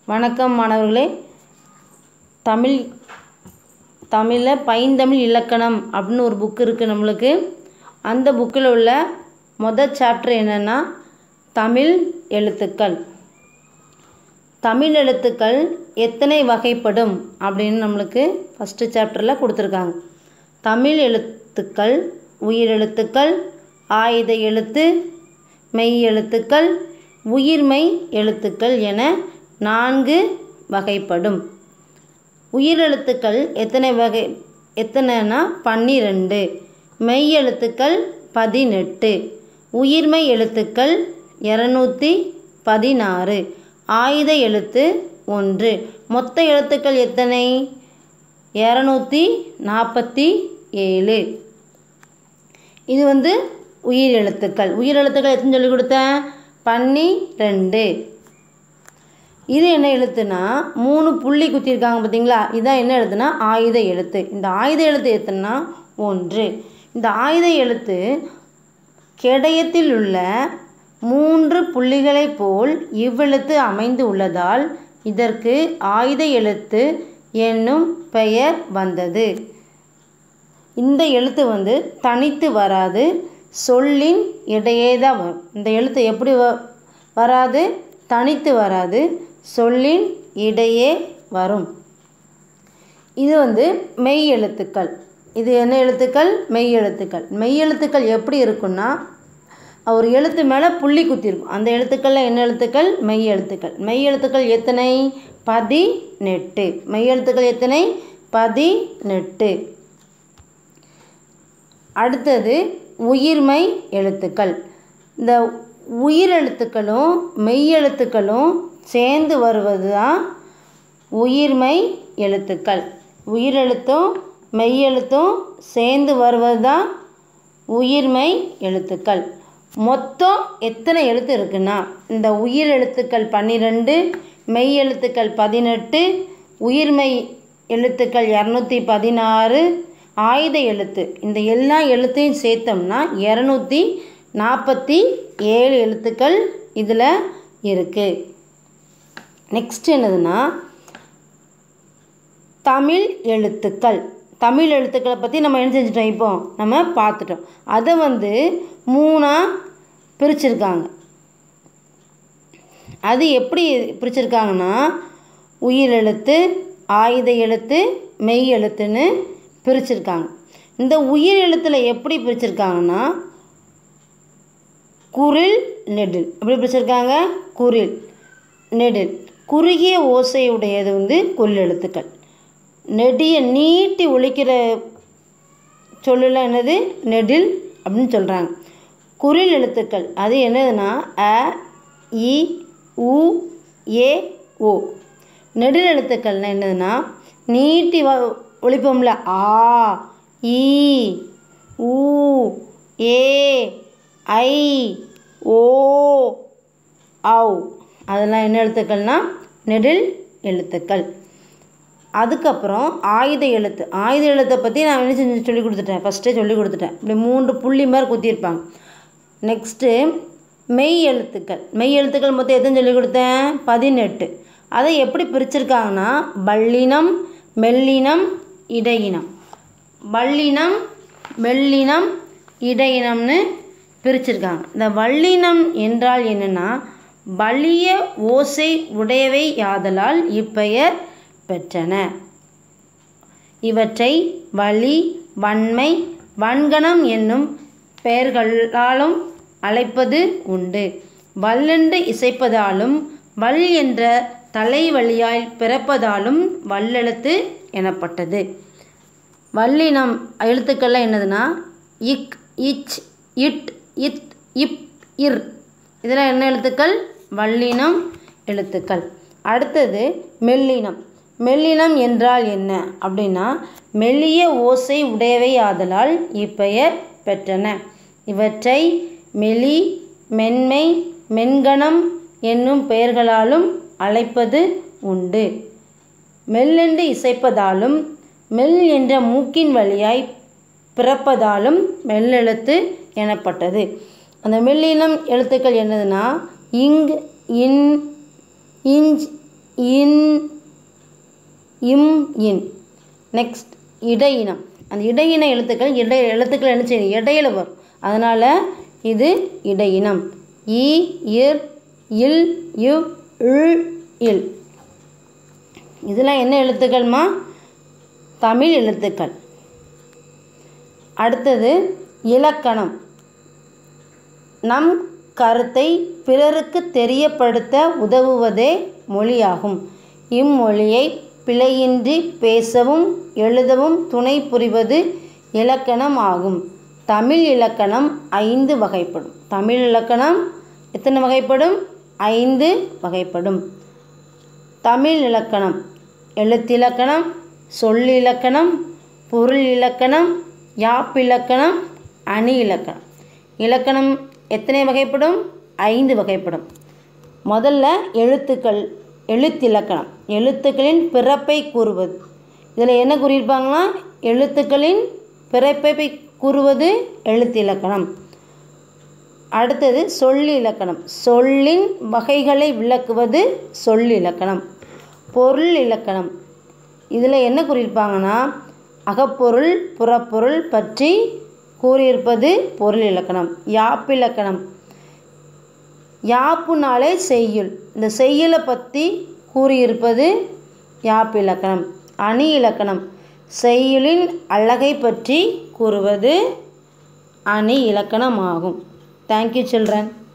வணக்கம் மாணவர்களே தமிழ் தமிழில் பைந்தமிழ் இலக்கணம் அப்படின்னு ஒரு புக்கு இருக்குது நம்மளுக்கு அந்த புக்கில் உள்ள மொதல் சாப்டர் என்னென்னா தமிழ் எழுத்துக்கள் தமிழ் எழுத்துக்கள் எத்தனை வகைப்படும் அப்படின்னு நம்மளுக்கு ஃபஸ்ட்டு சாப்டரில் கொடுத்துருக்காங்க தமிழ் எழுத்துக்கள் உயிரெழுத்துக்கள் ஆயுத எழுத்து மெய் எழுத்துக்கள் உயிர்மெய் எழுத்துக்கள் என நான்கு வகைப்படும் உயிரெழுத்துக்கள் எத்தனை வகை எத்தனைனா பன்னிரெண்டு மெய் எழுத்துக்கள் பதினெட்டு உயிர்மெய் எழுத்துக்கள் இரநூத்தி பதினாறு ஆயுத எழுத்து ஒன்று மொத்த எழுத்துக்கள் எத்தனை இரநூத்தி நாற்பத்தி ஏழு இது வந்து உயிர் எழுத்துக்கள் உயிர் எழுத்துக்கள் எத்தனை சொல்லி கொடுத்தேன் பன்னி ரெண்டு இது என்ன எழுத்துனா மூணு புள்ளி குத்திருக்காங்க பார்த்தீங்களா இதான் என்ன எழுத்துனா ஆயுத எழுத்து இந்த ஆயுத எழுத்து எத்தனைனா ஒன்று இந்த ஆயுத எழுத்து கேடயத்தில் உள்ள மூன்று புள்ளிகளைப் போல் இவ்வெழுத்து அமைந்து உள்ளதால் இதற்கு ஆயுத எழுத்து என்னும் பெயர் வந்தது இந்த எழுத்து வந்து தனித்து வராது சொல்லின் இடையே தான் வரும் இந்த எழுத்து எப்படி வ வராது தனித்து வராது சொல்லின் இடையே வரும் இது வந்து மெய் எழுத்துக்கள் இது என்ன எழுத்துக்கள் மெய் எழுத்துக்கள் மெய் எழுத்துக்கள் எப்படி இருக்குன்னா ஒரு எழுத்து மேலே புள்ளி குத்திருக்கும் அந்த எழுத்துக்களில் என்ன எழுத்துக்கள் மெய் எழுத்துக்கள் மெய் எழுத்துக்கள் எத்தனை பதினெட்டு மெய் எழுத்துக்கள் எத்தனை பதினெட்டு அடுத்தது உயிர்மெய் எழுத்துக்கள் இந்த உயிர் எழுத்துக்களும் மெய் எழுத்துக்களும் சேர்ந்து வருவது தான் உயிர்மெய் எழுத்துக்கள் உயிரெழுத்தும் மெய் எழுத்தும் சேர்ந்து வருவது தான் உயிர்மெய் எழுத்துக்கள் மொத்தம் எத்தனை எழுத்து இருக்குன்னா இந்த உயிர் எழுத்துக்கள் பன்னிரெண்டு மெய் எழுத்துக்கள் பதினெட்டு உயிர்மெய் எழுத்துக்கள் இரநூத்தி பதினாறு ஆயுத எழுத்து இந்த எல்லா எழுத்தையும் சேர்த்தோம்னா இரநூத்தி நாற்பத்தி ஏழு எழுத்துக்கள் இதில் இருக்குது நெக்ஸ்ட் என்னதுன்னா தமிழ் எழுத்துக்கள் தமிழ் எழுத்துக்களை பற்றி நம்ம என்ன செஞ்சிட்டோம் இப்போ நம்ம பார்த்துட்டோம் அதை வந்து மூணாக பிரிச்சிருக்காங்க அது எப்படி பிரிச்சிருக்காங்கன்னா உயிர் எழுத்து ஆயுத எழுத்து மெய் எழுத்துன்னு பிரிச்சிருக்காங்க இந்த உயிர் எழுத்தில் எப்படி பிரிச்சிருக்காங்கன்னா குரில் நெடில் எப்படி பிரிச்சிருக்காங்க குரில் நெடில் குறுகிய ஓசையுடையது வந்து கொல்லெழுத்துக்கள் நெடிய நீட்டி ஒழிக்கிற சொல்லல என்னது நெடில் அப்படின்னு சொல்கிறாங்க குரில் எழுத்துக்கள் அது என்னதுன்னா அ இ உ ஏ ஓ நெடில் எழுத்துக்கள்னா என்னதுன்னா நீட்டி வ ஒழிப்போம்ல ஆ ஈ ஊ ஏ ஐ ஓ ஔ அதெல்லாம் என்ன எழுத்துக்கள்னா நெடில் எழுத்துக்கள் அதுக்கப்புறம் ஆயுத எழுத்து ஆயுத எழுத்தை பற்றி நான் என்ன செஞ்சு சொல்லி கொடுத்துட்டேன் ஃபஸ்ட்டே சொல்லி கொடுத்துட்டேன் இப்படி மூன்று புள்ளி மாதிரி குத்திருப்பாங்க நெக்ஸ்ட்டு மெய் எழுத்துக்கள் மெய் எழுத்துக்கள் மொத்தம் எத்தனை சொல்லி கொடுத்தேன் பதினெட்டு அதை எப்படி பிரிச்சிருக்காங்கன்னா வல்லினம் மெல்லினம் இடையினம் வல்லினம் மெல்லினம் இடையினம்னு பிரிச்சிருக்காங்க இந்த வல்லினம் என்றால் என்னென்னா வலிய ஓசை உடையவை யாதலால் இப்பெயர் பெற்றன இவற்றை வலி வன்மை வன்கணம் என்னும் பெயர்களாலும் அழைப்பது உண்டு வல்லென்று இசைப்பதாலும் வல் என்ற தலைவழியாய் பிறப்பதாலும் வல்லெழுத்து எனப்பட்டது வல்லினம் எழுத்துக்கள்லாம் என்னதுன்னா இக் இச் இட் இத் இப் இர் இதில் என்ன எழுத்துக்கள் வல்லினம் எழுத்துக்கள் அடுத்தது மெல்லினம் மெல்லினம் என்றால் என்ன அப்படின்னா மெல்லிய ஓசை உடையவை ஆதலால் இப்பெயர் பெற்றன இவற்றை மெலி மென்மை மென்கணம் என்னும் பெயர்களாலும் அழைப்பது உண்டு மெல்லென்று இசைப்பதாலும் மெல் என்ற மூக்கின் வழியாய் பிறப்பதாலும் மெல்லெழுத்து எனப்பட்டது அந்த மெல்லினம் எழுத்துக்கள் என்னதுன்னா இங் இன் inch in him in next இடையினம் அந்த இடையின எழுத்துக்கள் இடை எழுத்துக்கள் என்ன செய்யும் இடையில வரும் அதனால் இது இடையினம் இ இர் இல் இவ் இல் இல் இதெல்லாம் என்ன எழுத்துக்கள்மா தமிழ் எழுத்துக்கள் அடுத்தது இலக்கணம் நம் கருத்தை பிறருக்கு தெரியப்படுத்த உதவுவதே மொழியாகும் இம்மொழியை பிழையின்றி பேசவும் எழுதவும் துணை புரிவது இலக்கணம் ஆகும் தமிழ் இலக்கணம் ஐந்து வகைப்படும் தமிழ் இலக்கணம் எத்தனை வகைப்படும் ஐந்து வகைப்படும் தமிழ் இலக்கணம் எழுத்திலக்கணம் சொல்லிலக்கணம் பொருள் இலக்கணம் யாப்பிலக்கணம் அணி இலக்கணம் இலக்கணம் எத்தனை வகைப்படும் ஐந்து வகைப்படும் முதல்ல எழுத்துக்கள் எழுத்திலக்கணம் எழுத்துக்களின் பிறப்பை கூறுவது இதில் என்ன கூறியிருப்பாங்கன்னா எழுத்துக்களின் பிறப்பை கூறுவது எழுத்திலக்கணம் அடுத்தது சொல்லிலக்கணம் சொல்லின் வகைகளை விளக்குவது சொல்லிலக்கணம் பொருள் இலக்கணம் இதில் என்ன கூறியிருப்பாங்கன்னா அகப்பொருள் புறப்பொருள் பற்றி கூறியிருப்பது பொருள் இலக்கணம் யாப்பிலக்கணம் யாப்புனாலே செய்யுள் இந்த செய்யுளை பற்றி கூறியிருப்பது யாப்பிலக்கணம் அணி இலக்கணம் செய்யுளின் அழகை பற்றி கூறுவது அணி இலக்கணமாகும் தேங்க்யூ சில்ட்ரன்